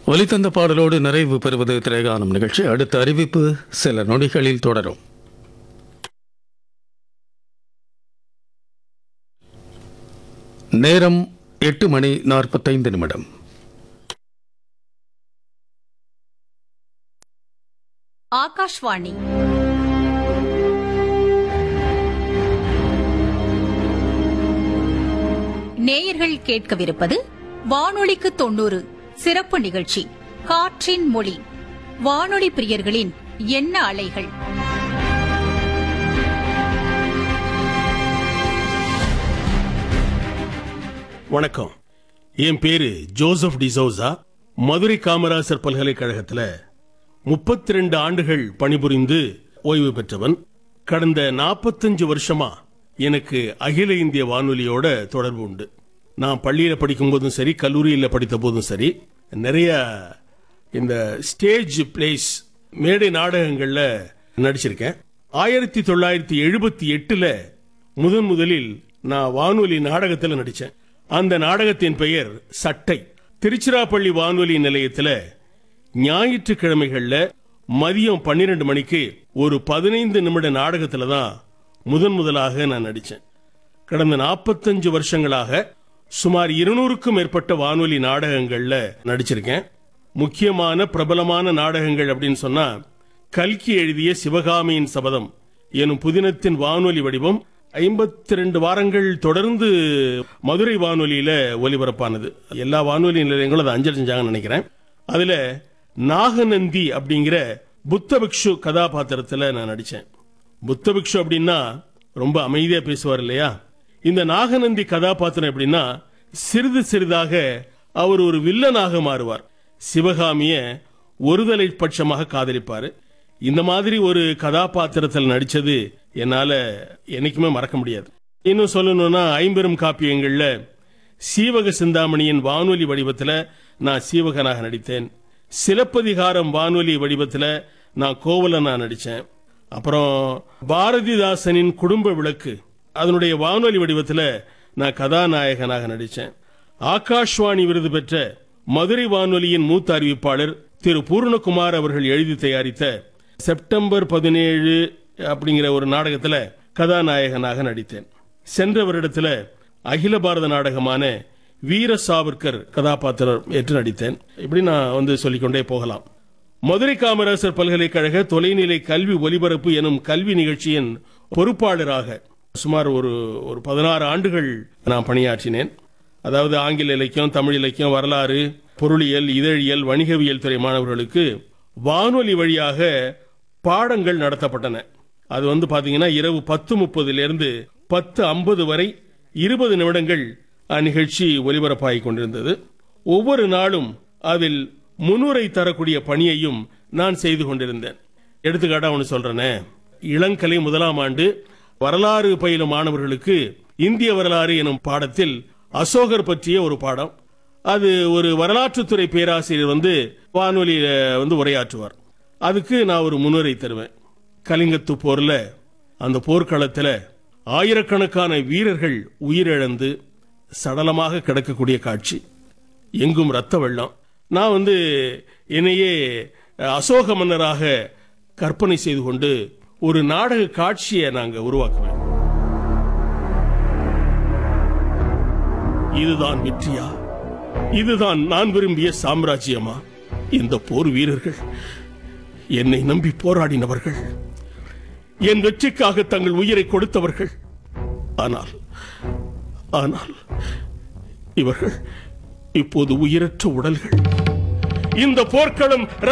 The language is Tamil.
ஒலித்தந்த பாடலோடு நிறைவு பெறுவது திரைகானம் நிகழ்ச்சி அடுத்த அறிவிப்பு சில நொடிகளில் தொடரும் நேரம் எட்டு மணி நாற்பத்தைந்து நிமிடம் ஆகாஷ்வாணி நேயர்கள் கேட்கவிருப்பது வானொலிக்கு தொண்ணூறு சிறப்பு நிகழ்ச்சி காற்றின் மொழி வானொலி பிரியர்களின் எண்ண அலைகள் வணக்கம் என் பேரு ஜோசப் டிசோசா மதுரை காமராசர் பல்கலைக்கழகத்துல முப்பத்தி ரெண்டு ஆண்டுகள் பணிபுரிந்து ஓய்வு பெற்றவன் கடந்த நாற்பத்தஞ்சு வருஷமா எனக்கு அகில இந்திய வானொலியோட தொடர்பு உண்டு நான் பள்ளியில படிக்கும் போதும் சரி கல்லூரியில படித்த போதும் சரி நிறைய இந்த ஸ்டேஜ் பிளேஸ் மேடை நாடகங்கள்ல நடிச்சிருக்கேன் ஆயிரத்தி தொள்ளாயிரத்தி எழுபத்தி எட்டுல முதன் முதலில் நான் வானொலி நாடகத்தில் நடிச்சேன் அந்த நாடகத்தின் பெயர் சட்டை திருச்சிராப்பள்ளி வானொலி நிலையத்தில் ஞாயிற்றுக்கிழமைகள்ல மதியம் பன்னிரண்டு மணிக்கு ஒரு பதினைந்து நிமிட நாடகத்துல தான் முதன் முதலாக நான் நடிச்சேன் கடந்த நாற்பத்தஞ்சு வருஷங்களாக சுமார் இருநூறுக்கும் மேற்பட்ட வானொலி நாடகங்கள்ல நடிச்சிருக்கேன் முக்கியமான பிரபலமான நாடகங்கள் அப்படின்னு சொன்னா கல்கி எழுதிய சிவகாமியின் சபதம் எனும் புதினத்தின் வானொலி வடிவம் ஐம்பத்தி ரெண்டு வாரங்கள் தொடர்ந்து மதுரை வானொலியில ஒலிபரப்பானது எல்லா வானொலி நிலையங்களும் அதை அஞ்சல் செஞ்சாங்கன்னு நினைக்கிறேன் அதுல நாகநந்தி அப்படிங்கிற புத்த பிக்ஷு கதாபாத்திரத்துல நான் நடிச்சேன் புத்த பிக்ஷு அப்படின்னா ரொம்ப அமைதியா பேசுவார் இல்லையா இந்த நாகநந்தி கதாபாத்திரம் எப்படின்னா சிறிது சிறிதாக அவர் ஒரு வில்லனாக மாறுவார் சிவகாமிய ஒருதலை பட்சமாக காதலிப்பாரு இந்த மாதிரி ஒரு கதாபாத்திரத்தில் நடிச்சது என்னால என்னைக்குமே மறக்க முடியாது இன்னும் சொல்லணும்னா ஐம்பெரும் காப்பியங்கள்ல சீவக சிந்தாமணியின் வானொலி வடிவத்துல நான் சீவகனாக நடித்தேன் சிலப்பதிகாரம் வானொலி வடிவத்துல நான் கோவலனா நடிச்சேன் அப்புறம் பாரதிதாசனின் குடும்ப விளக்கு அதனுடைய வானொலி வடிவத்துல நான் கதாநாயகனாக நடிச்சேன் ஆகாஷ்வாணி விருது பெற்ற மதுரை வானொலியின் மூத்த அறிவிப்பாளர் திரு பூர்ணகுமார் அவர்கள் எழுதி தயாரித்த செப்டம்பர் பதினேழு அப்படிங்கிற ஒரு நாடகத்துல கதாநாயகனாக நடித்தேன் சென்ற வருடத்துல அகில பாரத நாடகமான வீர சாவர்கர் கதாபாத்திரம் ஏற்று நடித்தேன் இப்படி நான் வந்து சொல்லிக்கொண்டே போகலாம் மதுரை காமராசர் பல்கலைக்கழக தொலைநிலை கல்வி ஒலிபரப்பு எனும் கல்வி நிகழ்ச்சியின் பொறுப்பாளராக சுமார் ஒரு ஒரு பதினாறு ஆண்டுகள் நான் பணியாற்றினேன் அதாவது ஆங்கில இலக்கியம் தமிழ் இலக்கியம் வரலாறு பொருளியல் இதழியல் வணிகவியல் துறை மாணவர்களுக்கு வானொலி வழியாக பாடங்கள் நடத்தப்பட்டன அது வந்து பாத்தீங்கன்னா இரவு பத்து முப்பதிலிருந்து பத்து ஐம்பது வரை இருபது நிமிடங்கள் அந்நிகழ்ச்சி ஒலிபரப்பாகிக் கொண்டிருந்தது ஒவ்வொரு நாளும் அதில் முன்னுரை தரக்கூடிய பணியையும் நான் செய்து கொண்டிருந்தேன் எடுத்துக்காட்டா ஒன்று சொல்றேனே இளங்கலை முதலாம் ஆண்டு வரலாறு பயிலும் மாணவர்களுக்கு இந்திய வரலாறு எனும் பாடத்தில் அசோகர் பற்றிய ஒரு பாடம் அது ஒரு வரலாற்றுத்துறை பேராசிரியர் வந்து வானொலியில வந்து உரையாற்றுவார் அதுக்கு நான் ஒரு முன்னுரை தருவேன் கலிங்கத்து போர்ல அந்த போர்க்களத்துல ஆயிரக்கணக்கான வீரர்கள் உயிரிழந்து சடலமாக கிடக்கக்கூடிய காட்சி எங்கும் ரத்த வெள்ளம் நான் வந்து என்னையே அசோக மன்னராக கற்பனை செய்து கொண்டு ஒரு நாடக காட்சியை நாங்க உருவாக்குவேன் இதுதான் வெற்றியா இதுதான் நான் விரும்பிய சாம்ராஜ்யமா இந்த போர் வீரர்கள் என்னை நம்பி போராடினவர்கள் என் வெற்றிக்காக தங்கள் உயிரை கொடுத்தவர்கள் ஆனால் ஆனால் இவர்கள் இப்போது உயிரற்ற உடல்கள் இந்த போர்க்களம்